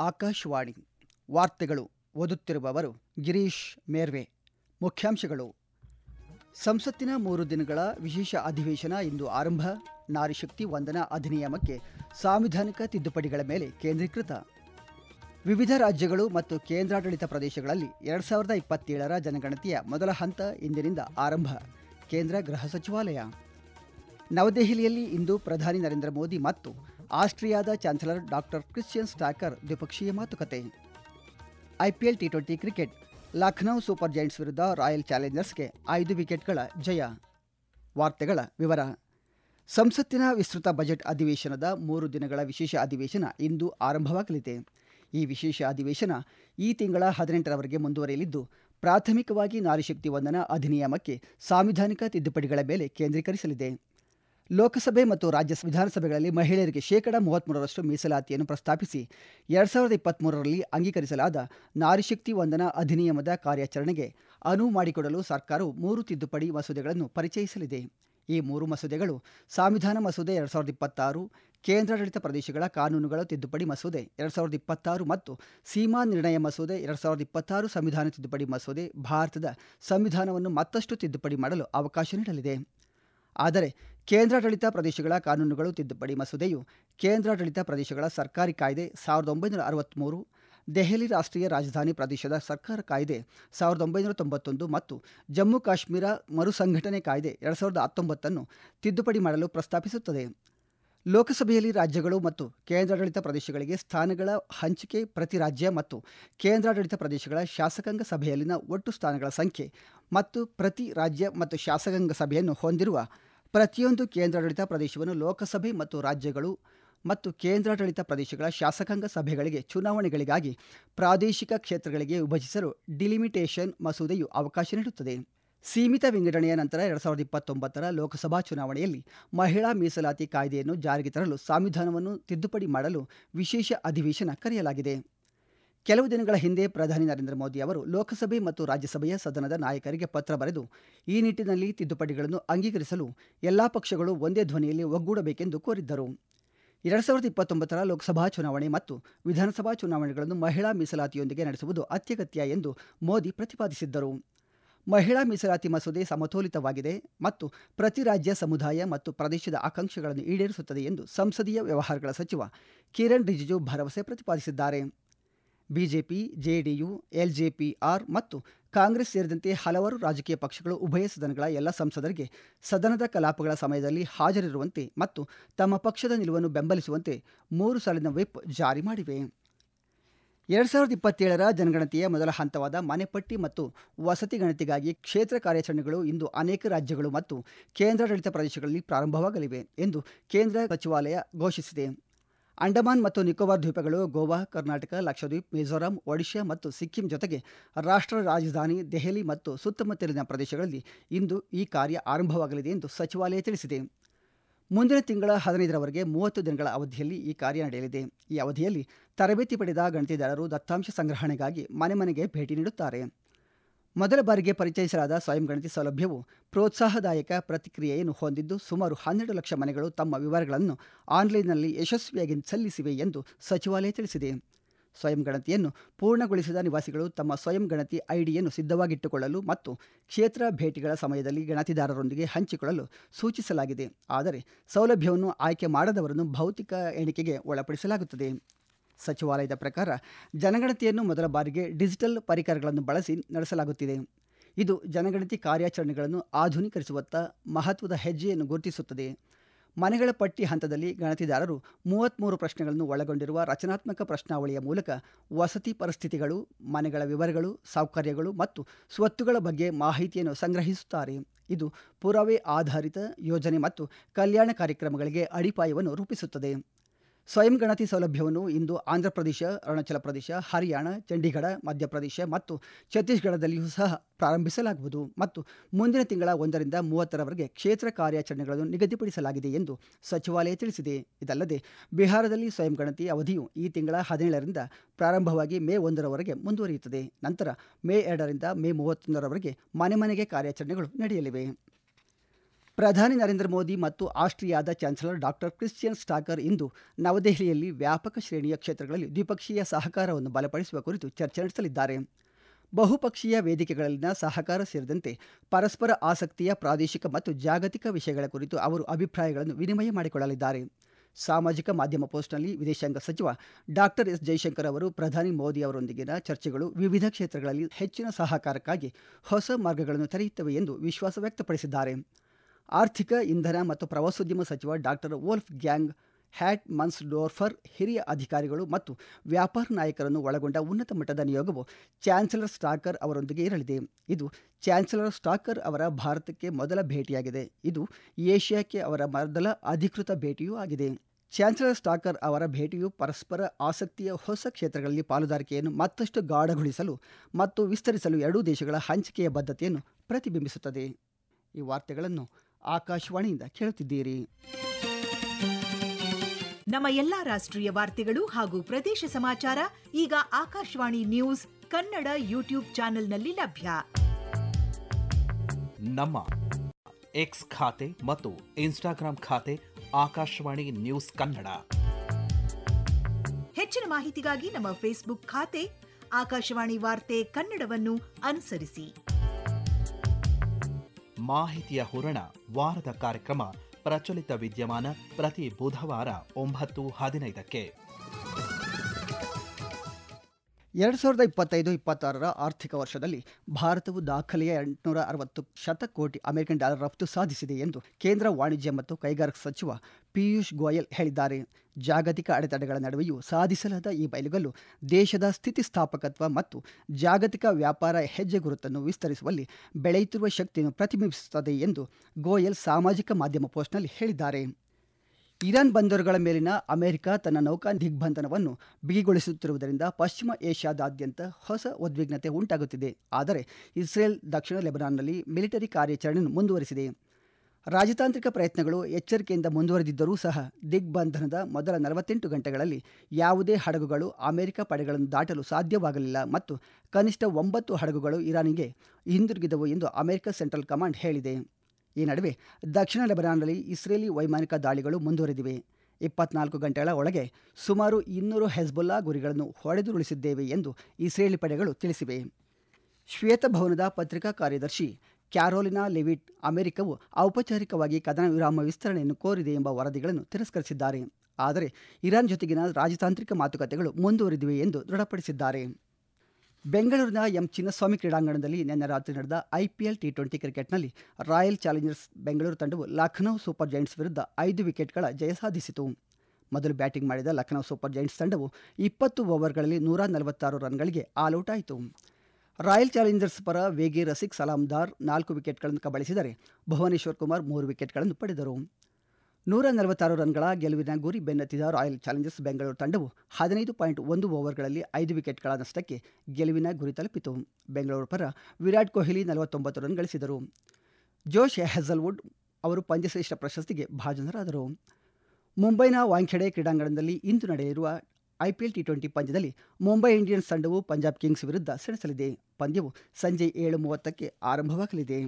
ಆಕಾಶವಾಣಿ ವಾರ್ತೆಗಳು ಓದುತ್ತಿರುವವರು ಗಿರೀಶ್ ಮೇರ್ವೆ ಮುಖ್ಯಾಂಶಗಳು ಸಂಸತ್ತಿನ ಮೂರು ದಿನಗಳ ವಿಶೇಷ ಅಧಿವೇಶನ ಇಂದು ಆರಂಭ ನಾರಿಶಕ್ತಿ ವಂದನಾ ಅಧಿನಿಯಮಕ್ಕೆ ಸಾಂವಿಧಾನಿಕ ತಿದ್ದುಪಡಿಗಳ ಮೇಲೆ ಕೇಂದ್ರೀಕೃತ ವಿವಿಧ ರಾಜ್ಯಗಳು ಮತ್ತು ಕೇಂದ್ರಾಡಳಿತ ಪ್ರದೇಶಗಳಲ್ಲಿ ಎರಡು ಸಾವಿರದ ಇಪ್ಪತ್ತೇಳರ ಜನಗಣತಿಯ ಮೊದಲ ಹಂತ ಇಂದಿನಿಂದ ಆರಂಭ ಕೇಂದ್ರ ಗೃಹ ಸಚಿವಾಲಯ ನವದೆಹಲಿಯಲ್ಲಿ ಇಂದು ಪ್ರಧಾನಿ ನರೇಂದ್ರ ಮೋದಿ ಮತ್ತು ಆಸ್ಟ್ರಿಯಾದ ಚಾನ್ಸಲರ್ ಡಾಕ್ಟರ್ ಕ್ರಿಶ್ಚಿಯನ್ ಸ್ಟಾಕರ್ ದ್ವಿಪಕ್ಷೀಯ ಮಾತುಕತೆ IPL T twenty cricket Lucknow super giants ವಿರುದ್ಧ ರಾಯಲ್ ಚಾಲೆಂಜರ್ಸ್ಗೆ ಐದು ವಿಕೆಟ್ಗಳ ಜಯ ವಾರ್ತೆಗಳ ವಿವರ ಸಂಸತ್ತಿನ ವಿಸ್ತೃತ ಬಜೆಟ್ ಅಧಿವೇಶನದ ಮೂರು ದಿನಗಳ ವಿಶೇಷ ಅಧಿವೇಶನ ಇಂದು ಆರಂಭವಾಗಲಿದೆ ಈ ವಿಶೇಷ ಅಧಿವೇಶನ ಈ ತಿಂಗಳ ಹದಿನೆಂಟರವರೆಗೆ ಮುಂದುವರಿಯಲಿದ್ದು ಪ್ರಾಥಮಿಕವಾಗಿ ನಾರಿಶಕ್ತಿ ವಂದನಾ ಅಧಿನಿಯಮಕ್ಕೆ ಸಾಂವಿಧಾನಿಕ ತಿದ್ದುಪಡಿಗಳ ಮೇಲೆ ಕೇಂದ್ರೀಕರಿಸಲಿದೆ ಲೋಕಸಭೆ ಮತ್ತು ರಾಜ್ಯ ವಿಧಾನಸಭೆಗಳಲ್ಲಿ ಮಹಿಳೆಯರಿಗೆ ಶೇಕಡ ಮೂವತ್ತ್ಮೂರರಷ್ಟು ಮೀಸಲಾತಿಯನ್ನು ಪ್ರಸ್ತಾಪಿಸಿ ಎರಡು ಸಾವಿರದ ಇಪ್ಪತ್ತ್ಮೂರರಲ್ಲಿ ಅಂಗೀಕರಿಸಲಾದ ನಾರಿಶಕ್ತಿ ವಂದನಾ ಅಧಿನಿಯಮದ ಕಾರ್ಯಾಚರಣೆಗೆ ಅನುವು ಮಾಡಿಕೊಡಲು ಸರ್ಕಾರವು ಮೂರು ತಿದ್ದುಪಡಿ ಮಸೂದೆಗಳನ್ನು ಪರಿಚಯಿಸಲಿದೆ ಈ ಮೂರು ಮಸೂದೆಗಳು ಸಂವಿಧಾನ ಮಸೂದೆ ಎರಡು ಸಾವಿರದ ಇಪ್ಪತ್ತಾರು ಕೇಂದ್ರಾಡಳಿತ ಪ್ರದೇಶಗಳ ಕಾನೂನುಗಳ ತಿದ್ದುಪಡಿ ಮಸೂದೆ ಎರಡು ಸಾವಿರದ ಇಪ್ಪತ್ತಾರು ಮತ್ತು ಸೀಮಾ ನಿರ್ಣಯ ಮಸೂದೆ ಎರಡು ಸಾವಿರದ ಇಪ್ಪತ್ತಾರು ಸಂವಿಧಾನ ತಿದ್ದುಪಡಿ ಮಸೂದೆ ಭಾರತದ ಸಂವಿಧಾನವನ್ನು ಮತ್ತಷ್ಟು ತಿದ್ದುಪಡಿ ಮಾಡಲು ಅವಕಾಶ ನೀಡಲಿದೆ ಆದರೆ ಕೇಂದ್ರಾಡಳಿತ ಪ್ರದೇಶಗಳ ಕಾನೂನುಗಳು ತಿದ್ದುಪಡಿ ಮಸೂದೆಯು ಕೇಂದ್ರಾಡಳಿತ ಪ್ರದೇಶಗಳ ಸರ್ಕಾರಿ ಕಾಯ್ದೆ ಸಾವಿರದ ಒಂಬೈನೂರ ಅರವತ್ತ್ಮೂರು ದೆಹಲಿ ರಾಷ್ಟ್ರೀಯ ರಾಜಧಾನಿ ಪ್ರದೇಶದ ಸರ್ಕಾರ ಕಾಯ್ದೆ ಸಾವಿರದ ಒಂಬೈನೂರ ತೊಂಬತ್ತೊಂದು ಮತ್ತು ಜಮ್ಮು ಕಾಶ್ಮೀರ ಮರುಸಂಘಟನೆ ಕಾಯ್ದೆ ಎರಡು ಸಾವಿರದ ಹತ್ತೊಂಬತ್ತನ್ನು ತಿದ್ದುಪಡಿ ಮಾಡಲು ಪ್ರಸ್ತಾಪಿಸುತ್ತದೆ ಲೋಕಸಭೆಯಲ್ಲಿ ರಾಜ್ಯಗಳು ಮತ್ತು ಕೇಂದ್ರಾಡಳಿತ ಪ್ರದೇಶಗಳಿಗೆ ಸ್ಥಾನಗಳ ಹಂಚಿಕೆ ಪ್ರತಿ ರಾಜ್ಯ ಮತ್ತು ಕೇಂದ್ರಾಡಳಿತ ಪ್ರದೇಶಗಳ ಶಾಸಕಾಂಗ ಸಭೆಯಲ್ಲಿನ ಒಟ್ಟು ಸ್ಥಾನಗಳ ಸಂಖ್ಯೆ ಮತ್ತು ಪ್ರತಿ ರಾಜ್ಯ ಮತ್ತು ಶಾಸಕಾಂಗ ಸಭೆಯನ್ನು ಹೊಂದಿರುವ ಪ್ರತಿಯೊಂದು ಕೇಂದ್ರಾಡಳಿತ ಪ್ರದೇಶವನ್ನು ಲೋಕಸಭೆ ಮತ್ತು ರಾಜ್ಯಗಳು ಮತ್ತು ಕೇಂದ್ರಾಡಳಿತ ಪ್ರದೇಶಗಳ ಶಾಸಕಾಂಗ ಸಭೆಗಳಿಗೆ ಚುನಾವಣೆಗಳಿಗಾಗಿ ಪ್ರಾದೇಶಿಕ ಕ್ಷೇತ್ರಗಳಿಗೆ ವಿಭಜಿಸಲು ಡಿಲಿಮಿಟೇಷನ್ ಮಸೂದೆಯು ಅವಕಾಶ ನೀಡುತ್ತದೆ ಸೀಮಿತ ವಿಂಗಡಣೆಯ ನಂತರ ಎರಡು ಸಾವಿರದ ಇಪ್ಪತ್ತೊಂಬತ್ತರ ಲೋಕಸಭಾ ಚುನಾವಣೆಯಲ್ಲಿ ಮಹಿಳಾ ಮೀಸಲಾತಿ ಕಾಯ್ದೆಯನ್ನು ಜಾರಿಗೆ ತರಲು ಸಂವಿಧಾನವನ್ನು ತಿದ್ದುಪಡಿ ಮಾಡಲು ವಿಶೇಷ ಅಧಿವೇಶನ ಕರೆಯಲಾಗಿದೆ ಕೆಲವು ದಿನಗಳ ಹಿಂದೆ ಪ್ರಧಾನಿ ನರೇಂದ್ರ ಮೋದಿ ಅವರು ಲೋಕಸಭೆ ಮತ್ತು ರಾಜ್ಯಸಭೆಯ ಸದನದ ನಾಯಕರಿಗೆ ಪತ್ರ ಬರೆದು ಈ ನಿಟ್ಟಿನಲ್ಲಿ ತಿದ್ದುಪಡಿಗಳನ್ನು ಅಂಗೀಕರಿಸಲು ಎಲ್ಲಾ ಪಕ್ಷಗಳು ಒಂದೇ ಧ್ವನಿಯಲ್ಲಿ ಒಗ್ಗೂಡಬೇಕೆಂದು ಕೋರಿದ್ದರು ಎರಡು ಸಾವಿರದ ಇಪ್ಪತ್ತೊಂಬತ್ತರ ಲೋಕಸಭಾ ಚುನಾವಣೆ ಮತ್ತು ವಿಧಾನಸಭಾ ಚುನಾವಣೆಗಳನ್ನು ಮಹಿಳಾ ಮೀಸಲಾತಿಯೊಂದಿಗೆ ನಡೆಸುವುದು ಅತ್ಯಗತ್ಯ ಎಂದು ಮೋದಿ ಪ್ರತಿಪಾದಿಸಿದ್ದರು ಮಹಿಳಾ ಮೀಸಲಾತಿ ಮಸೂದೆ ಸಮತೋಲಿತವಾಗಿದೆ ಮತ್ತು ಪ್ರತಿ ರಾಜ್ಯ ಸಮುದಾಯ ಮತ್ತು ಪ್ರದೇಶದ ಆಕಾಂಕ್ಷೆಗಳನ್ನು ಈಡೇರಿಸುತ್ತದೆ ಎಂದು ಸಂಸದೀಯ ವ್ಯವಹಾರಗಳ ಸಚಿವ ಕಿರಣ್ ರಿಜಿಜು ಭರವಸೆ ಪ್ರತಿಪಾದಿಸಿದ್ದಾರೆ ಬಿಜೆಪಿ ಜೆಡಿಯು ಎಲ್ಜೆಪಿಆರ್ ಮತ್ತು ಕಾಂಗ್ರೆಸ್ ಸೇರಿದಂತೆ ಹಲವಾರು ರಾಜಕೀಯ ಪಕ್ಷಗಳು ಉಭಯ ಸದನಗಳ ಎಲ್ಲ ಸಂಸದರಿಗೆ ಸದನದ ಕಲಾಪಗಳ ಸಮಯದಲ್ಲಿ ಹಾಜರಿರುವಂತೆ ಮತ್ತು ತಮ್ಮ ಪಕ್ಷದ ನಿಲುವನ್ನು ಬೆಂಬಲಿಸುವಂತೆ ಮೂರು ಸಾಲಿನ ವಿಪ್ ಜಾರಿ ಮಾಡಿವೆ ಎರಡು ಸಾವಿರದ ಇಪ್ಪತ್ತೇಳರ ಜನಗಣತಿಯ ಮೊದಲ ಹಂತವಾದ ಮನೆಪಟ್ಟಿ ಮತ್ತು ವಸತಿ ಗಣತಿಗಾಗಿ ಕ್ಷೇತ್ರ ಕಾರ್ಯಾಚರಣೆಗಳು ಇಂದು ಅನೇಕ ರಾಜ್ಯಗಳು ಮತ್ತು ಕೇಂದ್ರಾಡಳಿತ ಪ್ರದೇಶಗಳಲ್ಲಿ ಪ್ರಾರಂಭವಾಗಲಿವೆ ಎಂದು ಕೇಂದ್ರ ಸಚಿವಾಲಯ ಘೋಷಿಸಿದೆ ಅಂಡಮಾನ್ ಮತ್ತು ನಿಕೋಬಾರ್ ದ್ವೀಪಗಳು ಗೋವಾ ಕರ್ನಾಟಕ ಲಕ್ಷದ್ವೀಪ್ ಮಿಜೋರಾಂ ಒಡಿಶಾ ಮತ್ತು ಸಿಕ್ಕಿಂ ಜೊತೆಗೆ ರಾಷ್ಟ್ರ ರಾಜಧಾನಿ ದೆಹಲಿ ಮತ್ತು ಸುತ್ತಮುತ್ತಲಿನ ಪ್ರದೇಶಗಳಲ್ಲಿ ಇಂದು ಈ ಕಾರ್ಯ ಆರಂಭವಾಗಲಿದೆ ಎಂದು ಸಚಿವಾಲಯ ತಿಳಿಸಿದೆ ಮುಂದಿನ ತಿಂಗಳ ಹದಿನೈದರವರೆಗೆ ಮೂವತ್ತು ದಿನಗಳ ಅವಧಿಯಲ್ಲಿ ಈ ಕಾರ್ಯ ನಡೆಯಲಿದೆ ಈ ಅವಧಿಯಲ್ಲಿ ತರಬೇತಿ ಪಡೆದ ಗಣತಿದಾರರು ದತ್ತಾಂಶ ಸಂಗ್ರಹಣೆಗಾಗಿ ಮನೆ ಮನೆಗೆ ಭೇಟಿ ನೀಡುತ್ತಾರೆ ಮೊದಲ ಬಾರಿಗೆ ಪರಿಚಯಿಸಲಾದ ಸ್ವಯಂ ಗಣತಿ ಸೌಲಭ್ಯವು ಪ್ರೋತ್ಸಾಹದಾಯಕ ಪ್ರತಿಕ್ರಿಯೆಯನ್ನು ಹೊಂದಿದ್ದು ಸುಮಾರು ಹನ್ನೆರಡು ಲಕ್ಷ ಮನೆಗಳು ತಮ್ಮ ವಿವರಗಳನ್ನು ಆನ್ಲೈನ್ನಲ್ಲಿ ಯಶಸ್ವಿಯಾಗಿ ಸಲ್ಲಿಸಿವೆ ಎಂದು ಸಚಿವಾಲಯ ತಿಳಿಸಿದೆ ಸ್ವಯಂ ಗಣತಿಯನ್ನು ಪೂರ್ಣಗೊಳಿಸಿದ ನಿವಾಸಿಗಳು ತಮ್ಮ ಸ್ವಯಂ ಗಣತಿ ಐಡಿಯನ್ನು ಸಿದ್ಧವಾಗಿಟ್ಟುಕೊಳ್ಳಲು ಮತ್ತು ಕ್ಷೇತ್ರ ಭೇಟಿಗಳ ಸಮಯದಲ್ಲಿ ಗಣತಿದಾರರೊಂದಿಗೆ ಹಂಚಿಕೊಳ್ಳಲು ಸೂಚಿಸಲಾಗಿದೆ ಆದರೆ ಸೌಲಭ್ಯವನ್ನು ಆಯ್ಕೆ ಮಾಡದವರನ್ನು ಭೌತಿಕ ಎಣಿಕೆಗೆ ಒಳಪಡಿಸಲಾಗುತ್ತದೆ ಸಚಿವಾಲಯದ ಪ್ರಕಾರ ಜನಗಣತಿಯನ್ನು ಮೊದಲ ಬಾರಿಗೆ ಡಿಜಿಟಲ್ ಪರಿಕರಗಳನ್ನು ಬಳಸಿ ನಡೆಸಲಾಗುತ್ತಿದೆ ಇದು ಜನಗಣತಿ ಕಾರ್ಯಾಚರಣೆಗಳನ್ನು ಆಧುನೀಕರಿಸುವತ್ತ ಮಹತ್ವದ ಹೆಜ್ಜೆಯನ್ನು ಗುರುತಿಸುತ್ತದೆ ಮನೆಗಳ ಪಟ್ಟಿ ಹಂತದಲ್ಲಿ ಗಣತಿದಾರರು ಮೂವತ್ತ್ಮೂರು ಪ್ರಶ್ನೆಗಳನ್ನು ಒಳಗೊಂಡಿರುವ ರಚನಾತ್ಮಕ ಪ್ರಶ್ನಾವಳಿಯ ಮೂಲಕ ವಸತಿ ಪರಿಸ್ಥಿತಿಗಳು ಮನೆಗಳ ವಿವರಗಳು ಸೌಕರ್ಯಗಳು ಮತ್ತು ಸ್ವತ್ತುಗಳ ಬಗ್ಗೆ ಮಾಹಿತಿಯನ್ನು ಸಂಗ್ರಹಿಸುತ್ತಾರೆ ಇದು ಪುರಾವೆ ಆಧಾರಿತ ಯೋಜನೆ ಮತ್ತು ಕಲ್ಯಾಣ ಕಾರ್ಯಕ್ರಮಗಳಿಗೆ ಅಡಿಪಾಯವನ್ನು ರೂಪಿಸುತ್ತದೆ ಸ್ವಯಂ ಗಣತಿ ಸೌಲಭ್ಯವನ್ನು ಇಂದು ಆಂಧ್ರಪ್ರದೇಶ ಅರುಣಾಚಲ ಪ್ರದೇಶ ಹರಿಯಾಣ ಚಂಡೀಗಢ ಮಧ್ಯಪ್ರದೇಶ ಮತ್ತು ಛತ್ತೀಸ್ಗಢದಲ್ಲಿಯೂ ಸಹ ಪ್ರಾರಂಭಿಸಲಾಗುವುದು ಮತ್ತು ಮುಂದಿನ ತಿಂಗಳ ಒಂದರಿಂದ ಮೂವತ್ತರವರೆಗೆ ಕ್ಷೇತ್ರ ಕಾರ್ಯಾಚರಣೆಗಳನ್ನು ನಿಗದಿಪಡಿಸಲಾಗಿದೆ ಎಂದು ಸಚಿವಾಲಯ ತಿಳಿಸಿದೆ ಇದಲ್ಲದೆ ಬಿಹಾರದಲ್ಲಿ ಸ್ವಯಂ ಗಣತಿ ಅವಧಿಯು ಈ ತಿಂಗಳ ಹದಿನೇಳರಿಂದ ಪ್ರಾರಂಭವಾಗಿ ಮೇ ಒಂದರವರೆಗೆ ಮುಂದುವರಿಯುತ್ತದೆ ನಂತರ ಮೇ ಎರಡರಿಂದ ಮೇ ಮೂವತ್ತೊಂದರವರೆಗೆ ಮನೆ ಮನೆಗೆ ಕಾರ್ಯಾಚರಣೆಗಳು ನಡೆಯಲಿವೆ ಪ್ರಧಾನಿ ನರೇಂದ್ರ ಮೋದಿ ಮತ್ತು ಆಸ್ಟ್ರಿಯಾದ ಚಾನ್ಸಲರ್ ಡಾಕ್ಟರ್ ಕ್ರಿಶ್ಚಿಯನ್ ಸ್ಟಾಕರ್ ಇಂದು ನವದೆಹಲಿಯಲ್ಲಿ ವ್ಯಾಪಕ ಶ್ರೇಣಿಯ ಕ್ಷೇತ್ರಗಳಲ್ಲಿ ದ್ವಿಪಕ್ಷೀಯ ಸಹಕಾರವನ್ನು ಬಲಪಡಿಸುವ ಕುರಿತು ಚರ್ಚೆ ನಡೆಸಲಿದ್ದಾರೆ ಬಹುಪಕ್ಷೀಯ ವೇದಿಕೆಗಳಲ್ಲಿನ ಸಹಕಾರ ಸೇರಿದಂತೆ ಪರಸ್ಪರ ಆಸಕ್ತಿಯ ಪ್ರಾದೇಶಿಕ ಮತ್ತು ಜಾಗತಿಕ ವಿಷಯಗಳ ಕುರಿತು ಅವರು ಅಭಿಪ್ರಾಯಗಳನ್ನು ವಿನಿಮಯ ಮಾಡಿಕೊಳ್ಳಲಿದ್ದಾರೆ ಸಾಮಾಜಿಕ ಮಾಧ್ಯಮ ಪೋಸ್ಟ್ನಲ್ಲಿ ವಿದೇಶಾಂಗ ಸಚಿವ ಡಾಕ್ಟರ್ ಎಸ್ ಜೈಶಂಕರ್ ಅವರು ಪ್ರಧಾನಿ ಮೋದಿ ಅವರೊಂದಿಗಿನ ಚರ್ಚೆಗಳು ವಿವಿಧ ಕ್ಷೇತ್ರಗಳಲ್ಲಿ ಹೆಚ್ಚಿನ ಸಹಕಾರಕ್ಕಾಗಿ ಹೊಸ ಮಾರ್ಗಗಳನ್ನು ತೆರೆಯುತ್ತವೆ ಎಂದು ವಿಶ್ವಾಸ ವ್ಯಕ್ತಪಡಿಸಿದ್ದಾರೆ ಆರ್ಥಿಕ ಇಂಧನ ಮತ್ತು ಪ್ರವಾಸೋದ್ಯಮ ಸಚಿವ ಡಾಕ್ಟರ್ ವೋಲ್ಫ್ ಗ್ಯಾಂಗ್ ಹ್ಯಾಟ್ ಮನ್ಸ್ ಡೋರ್ಫರ್ ಹಿರಿಯ ಅಧಿಕಾರಿಗಳು ಮತ್ತು ವ್ಯಾಪಾರ ನಾಯಕರನ್ನು ಒಳಗೊಂಡ ಉನ್ನತ ಮಟ್ಟದ ನಿಯೋಗವು ಚಾನ್ಸಲರ್ ಸ್ಟಾಕರ್ ಅವರೊಂದಿಗೆ ಇರಲಿದೆ ಇದು ಚಾನ್ಸಲರ್ ಸ್ಟಾಕರ್ ಅವರ ಭಾರತಕ್ಕೆ ಮೊದಲ ಭೇಟಿಯಾಗಿದೆ ಇದು ಏಷ್ಯಾಕ್ಕೆ ಅವರ ಮೊದಲ ಅಧಿಕೃತ ಭೇಟಿಯೂ ಆಗಿದೆ ಚಾನ್ಸಲರ್ ಸ್ಟಾಕರ್ ಅವರ ಭೇಟಿಯು ಪರಸ್ಪರ ಆಸಕ್ತಿಯ ಹೊಸ ಕ್ಷೇತ್ರಗಳಲ್ಲಿ ಪಾಲುದಾರಿಕೆಯನ್ನು ಮತ್ತಷ್ಟು ಗಾಢಗೊಳಿಸಲು ಮತ್ತು ವಿಸ್ತರಿಸಲು ಎರಡೂ ದೇಶಗಳ ಹಂಚಿಕೆಯ ಬದ್ಧತೆಯನ್ನು ಪ್ರತಿಬಿಂಬಿಸುತ್ತದೆ ಈ ವಾರ್ತೆಗಳನ್ನು ಆಕಾಶವಾಣಿಯಿಂದ ಕೇಳುತ್ತಿದ್ದೀರಿ ನಮ್ಮ ಎಲ್ಲಾ ರಾಷ್ಟ್ರೀಯ ವಾರ್ತೆಗಳು ಹಾಗೂ ಪ್ರದೇಶ ಸಮಾಚಾರ ಈಗ ಆಕಾಶವಾಣಿ ನ್ಯೂಸ್ ಕನ್ನಡ ಯೂಟ್ಯೂಬ್ ಚಾನೆಲ್ನಲ್ಲಿ ಲಭ್ಯ ನಮ್ಮ ಎಕ್ಸ್ ಖಾತೆ ಮತ್ತು ಇನ್ಸ್ಟಾಗ್ರಾಂ ಖಾತೆ ಆಕಾಶವಾಣಿ ನ್ಯೂಸ್ ಕನ್ನಡ ಹೆಚ್ಚಿನ ಮಾಹಿತಿಗಾಗಿ ನಮ್ಮ ಫೇಸ್ಬುಕ್ ಖಾತೆ ಆಕಾಶವಾಣಿ ವಾರ್ತೆ ಕನ್ನಡವನ್ನು ಅನುಸರಿಸಿ ಮಾಹಿತಿಯ ಹೂರಣ ವಾರದ ಕಾರ್ಯಕ್ರಮ ಪ್ರಚಲಿತ ವಿದ್ಯಮಾನ ಪ್ರತಿ ಬುಧವಾರ ಒಂಬತ್ತು ಹದಿನೈದಕ್ಕೆ ಎರಡು ಸಾವಿರದ ಇಪ್ಪತ್ತೈದು ಇಪ್ಪತ್ತಾರರ ಆರ್ಥಿಕ ವರ್ಷದಲ್ಲಿ ಭಾರತವು ದಾಖಲೆಯ ಎಂಟುನೂರ ಅರವತ್ತು ಶತಕೋಟಿ ಅಮೆರಿಕನ್ ಡಾಲರ್ ರಫ್ತು ಸಾಧಿಸಿದೆ ಎಂದು ಕೇಂದ್ರ ವಾಣಿಜ್ಯ ಮತ್ತು ಕೈಗಾರಿಕಾ ಸಚಿವ ಪಿಯೂಷ್ ಗೋಯಲ್ ಹೇಳಿದ್ದಾರೆ ಜಾಗತಿಕ ಅಡೆತಡೆಗಳ ನಡುವೆಯೂ ಸಾಧಿಸಲಾದ ಈ ಬಯಲುಗಲ್ಲು ದೇಶದ ಸ್ಥಿತಿಸ್ಥಾಪಕತ್ವ ಮತ್ತು ಜಾಗತಿಕ ವ್ಯಾಪಾರ ಹೆಜ್ಜೆ ಗುರುತನ್ನು ವಿಸ್ತರಿಸುವಲ್ಲಿ ಬೆಳೆಯುತ್ತಿರುವ ಶಕ್ತಿಯನ್ನು ಪ್ರತಿಬಿಂಬಿಸುತ್ತದೆ ಎಂದು ಗೋಯಲ್ ಸಾಮಾಜಿಕ ಮಾಧ್ಯಮ ಪೋಸ್ಟ್ನಲ್ಲಿ ಹೇಳಿದ್ದಾರೆ ಇರಾನ್ ಬಂದರುಗಳ ಮೇಲಿನ ಅಮೆರಿಕ ತನ್ನ ನೌಕಾ ದಿಗ್ಬಂಧನವನ್ನು ಬಿಗಿಗೊಳಿಸುತ್ತಿರುವುದರಿಂದ ಪಶ್ಚಿಮ ಏಷ್ಯಾದಾದ್ಯಂತ ಹೊಸ ಉದ್ವಿಗ್ನತೆ ಉಂಟಾಗುತ್ತಿದೆ ಆದರೆ ಇಸ್ರೇಲ್ ದಕ್ಷಿಣ ಲೆಬನಾನ್ನಲ್ಲಿ ಮಿಲಿಟರಿ ಕಾರ್ಯಾಚರಣೆಯನ್ನು ಮುಂದುವರಿಸಿದೆ ರಾಜತಾಂತ್ರಿಕ ಪ್ರಯತ್ನಗಳು ಎಚ್ಚರಿಕೆಯಿಂದ ಮುಂದುವರೆದಿದ್ದರೂ ಸಹ ದಿಗ್ಬಂಧನದ ಮೊದಲ ನಲವತ್ತೆಂಟು ಗಂಟೆಗಳಲ್ಲಿ ಯಾವುದೇ ಹಡಗುಗಳು ಅಮೆರಿಕ ಪಡೆಗಳನ್ನು ದಾಟಲು ಸಾಧ್ಯವಾಗಲಿಲ್ಲ ಮತ್ತು ಕನಿಷ್ಠ ಒಂಬತ್ತು ಹಡಗುಗಳು ಇರಾನಿಗೆ ಹಿಂದಿರುಗಿದವು ಎಂದು ಅಮೆರಿಕ ಸೆಂಟ್ರಲ್ ಕಮಾಂಡ್ ಹೇಳಿದೆ ಈ ನಡುವೆ ದಕ್ಷಿಣ ಲೆಬನಾನ್ನಲ್ಲಿ ಇಸ್ರೇಲಿ ವೈಮಾನಿಕ ದಾಳಿಗಳು ಮುಂದುವರೆದಿವೆ ಇಪ್ಪತ್ನಾಲ್ಕು ಗಂಟೆಗಳ ಒಳಗೆ ಸುಮಾರು ಇನ್ನೂರು ಹೆಜ್ಬುಲ್ಲಾ ಗುರಿಗಳನ್ನು ಹೊಡೆದುರುಳಿಸಿದ್ದೇವೆ ಎಂದು ಇಸ್ರೇಲಿ ಪಡೆಗಳು ತಿಳಿಸಿವೆ ಶ್ವೇತಭವನದ ಪತ್ರಿಕಾ ಕಾರ್ಯದರ್ಶಿ ಕ್ಯಾರೋಲಿನಾ ಲೆವಿಟ್ ಅಮೆರಿಕವು ಔಪಚಾರಿಕವಾಗಿ ಕದನ ವಿರಾಮ ವಿಸ್ತರಣೆಯನ್ನು ಕೋರಿದೆ ಎಂಬ ವರದಿಗಳನ್ನು ತಿರಸ್ಕರಿಸಿದ್ದಾರೆ ಆದರೆ ಇರಾನ್ ಜೊತೆಗಿನ ರಾಜತಾಂತ್ರಿಕ ಮಾತುಕತೆಗಳು ಮುಂದುವರಿದಿವೆ ಎಂದು ದೃಢಪಡಿಸಿದ್ದಾರೆ ಬೆಂಗಳೂರಿನ ಎಂ ಚಿನ್ನಸ್ವಾಮಿ ಕ್ರೀಡಾಂಗಣದಲ್ಲಿ ನಿನ್ನೆ ರಾತ್ರಿ ನಡೆದ ಐಪಿಎಲ್ ಟಿ ಟ್ವೆಂಟಿ ಕ್ರಿಕೆಟ್ನಲ್ಲಿ ರಾಯಲ್ ಚಾಲೆಂಜರ್ಸ್ ಬೆಂಗಳೂರು ತಂಡವು ಲಖನೌ ಸೂಪರ್ ಜೈಂಟ್ಸ್ ವಿರುದ್ಧ ಐದು ವಿಕೆಟ್ಗಳ ಜಯ ಸಾಧಿಸಿತು ಮೊದಲು ಬ್ಯಾಟಿಂಗ್ ಮಾಡಿದ ಲಖನೌ ಸೂಪರ್ ಜೈಂಟ್ಸ್ ತಂಡವು ಇಪ್ಪತ್ತು ಓವರ್ಗಳಲ್ಲಿ ನೂರ ನಲವತ್ತಾರು ರನ್ಗಳಿಗೆ ಆಲ್ಔಟ್ ಆಯಿತು ರಾಯಲ್ ಚಾಲೆಂಜರ್ಸ್ ಪರ ವೇಗಿ ರಸಿಕ್ ಸಲಾಮ್ದಾರ್ ನಾಲ್ಕು ವಿಕೆಟ್ಗಳನ್ನು ಕಬಳಿಸಿದರೆ ಭುವನೇಶ್ವರ್ ಕುಮಾರ್ ಮೂರು ವಿಕೆಟ್ಗಳನ್ನು ಪಡೆದರು ನೂರ ನಲವತ್ತಾರು ರನ್ಗಳ ಗೆಲುವಿನ ಗುರಿ ಬೆನ್ನತ್ತಿದ ರಾಯಲ್ ಚಾಲೆಂಜರ್ಸ್ ಬೆಂಗಳೂರು ತಂಡವು ಹದಿನೈದು ಪಾಯಿಂಟ್ ಒಂದು ಓವರ್ಗಳಲ್ಲಿ ಐದು ವಿಕೆಟ್ಗಳ ನಷ್ಟಕ್ಕೆ ಗೆಲುವಿನ ಗುರಿ ತಲುಪಿತು ಬೆಂಗಳೂರು ಪರ ವಿರಾಟ್ ಕೊಹ್ಲಿ ನಲವತ್ತೊಂಬತ್ತು ರನ್ ಗಳಿಸಿದರು ಜೋಶ್ ಹೆಝಲ್ವುಡ್ ಅವರು ಪಂದ್ಯಶ್ರೇಷ್ಠ ಪ್ರಶಸ್ತಿಗೆ ಭಾಜನರಾದರು ಮುಂಬೈನ ವಾಂಖೆಡೆ ಕ್ರೀಡಾಂಗಣದಲ್ಲಿ ಇಂದು ನಡೆಯಲಿರುವ ಐಪಿಎಲ್ ಟಿ ಟ್ವೆಂಟಿ ಪಂದ್ಯದಲ್ಲಿ ಮುಂಬೈ ಇಂಡಿಯನ್ಸ್ ತಂಡವು ಪಂಜಾಬ್ ಕಿಂಗ್ಸ್ ವಿರುದ್ಧ ಸೆಣಸಲಿದೆ ಪಂದ್ಯವು ಸಂಜೆ ಏಳು ಮೂವತ್ತಕ್ಕೆ ಆರಂಭವಾಗಲಿದೆ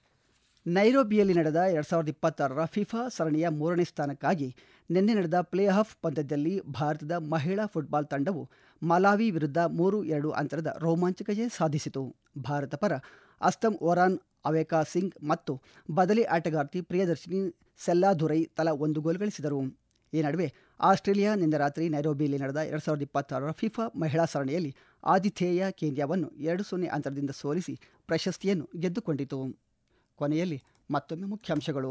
ನೈರೋಬಿಯಲ್ಲಿ ನಡೆದ ಎರಡು ಸಾವಿರದ ಇಪ್ಪತ್ತಾರರ ಫಿಫಾ ಸರಣಿಯ ಮೂರನೇ ಸ್ಥಾನಕ್ಕಾಗಿ ನಿನ್ನೆ ನಡೆದ ಪ್ಲೇ ಆಫ್ ಪಂದ್ಯದಲ್ಲಿ ಭಾರತದ ಮಹಿಳಾ ಫುಟ್ಬಾಲ್ ತಂಡವು ಮಲಾವಿ ವಿರುದ್ಧ ಮೂರು ಎರಡು ಅಂತರದ ರೋಮಾಂಚಕ ಜಯ ಸಾಧಿಸಿತು ಭಾರತ ಪರ ಅಸ್ತಮ್ ಓರಾನ್ ಅವೇಕಾ ಸಿಂಗ್ ಮತ್ತು ಬದಲಿ ಆಟಗಾರ್ತಿ ಪ್ರಿಯದರ್ಶಿನಿ ಸೆಲ್ಲಾದುರೈ ತಲಾ ಒಂದು ಗೋಲ್ ಗಳಿಸಿದರು ಈ ನಡುವೆ ಆಸ್ಟ್ರೇಲಿಯಾ ನಿನ್ನೆ ರಾತ್ರಿ ನೈರೋಬಿಯಲ್ಲಿ ನಡೆದ ಎರಡು ಸಾವಿರದ ಇಪ್ಪತ್ತಾರರ ಫಿಫಾ ಮಹಿಳಾ ಸರಣಿಯಲ್ಲಿ ಆತಿಥೇಯ ಕೇನ್ಯಾವನ್ನು ಎರಡು ಸೊನ್ನೆ ಅಂತರದಿಂದ ಸೋಲಿಸಿ ಪ್ರಶಸ್ತಿಯನ್ನು ಗೆದ್ದುಕೊಂಡಿತು ಕೊನೆಯಲ್ಲಿ ಮತ್ತೊಮ್ಮೆ ಮುಖ್ಯಾಂಶಗಳು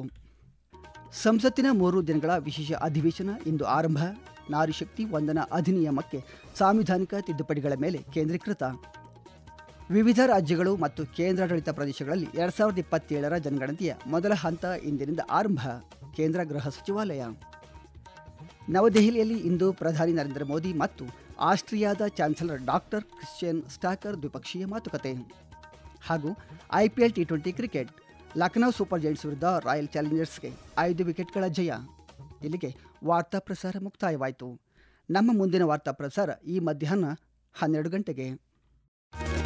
ಸಂಸತ್ತಿನ ಮೂರು ದಿನಗಳ ವಿಶೇಷ ಅಧಿವೇಶನ ಇಂದು ಆರಂಭ ನಾರಿಶಕ್ತಿ ವಂದನಾ ಅಧಿನಿಯಮಕ್ಕೆ ಸಾಂವಿಧಾನಿಕ ತಿದ್ದುಪಡಿಗಳ ಮೇಲೆ ಕೇಂದ್ರೀಕೃತ ವಿವಿಧ ರಾಜ್ಯಗಳು ಮತ್ತು ಕೇಂದ್ರಾಡಳಿತ ಪ್ರದೇಶಗಳಲ್ಲಿ ಎರಡು ಸಾವಿರದ ಇಪ್ಪತ್ತೇಳರ ಜನಗಣತಿಯ ಮೊದಲ ಹಂತ ಇಂದಿನಿಂದ ಆರಂಭ ಕೇಂದ್ರ ಗೃಹ ಸಚಿವಾಲಯ ನವದೆಹಲಿಯಲ್ಲಿ ಇಂದು ಪ್ರಧಾನಿ ನರೇಂದ್ರ ಮೋದಿ ಮತ್ತು ಆಸ್ಟ್ರಿಯಾದ ಚಾನ್ಸಲರ್ ಡಾಕ್ಟರ್ ಕ್ರಿಶ್ಚಿಯನ್ ಸ್ಟಾಕರ್ ದ್ವಿಪಕ್ಷೀಯ ಮಾತುಕತೆ ಹಾಗೂ IPL T twenty cricket Lucknow super giants ವಿರುದ್ಧ ರಾಯಲ್ ಚಾಲೆಂಜರ್ಸ್ಗೆ ಐದು ವಿಕೆಟ್ಗಳ ಜಯ ಇಲ್ಲಿಗೆ ವಾರ್ತಾ ಪ್ರಸಾರ ಮುಕ್ತಾಯವಾಯಿತು ನಮ್ಮ ಮುಂದಿನ ವಾರ್ತಾ ಪ್ರಸಾರ ಈ ಮಧ್ಯಾಹ್ನ ಹನ್ನೆರಡು ಗಂಟೆಗೆ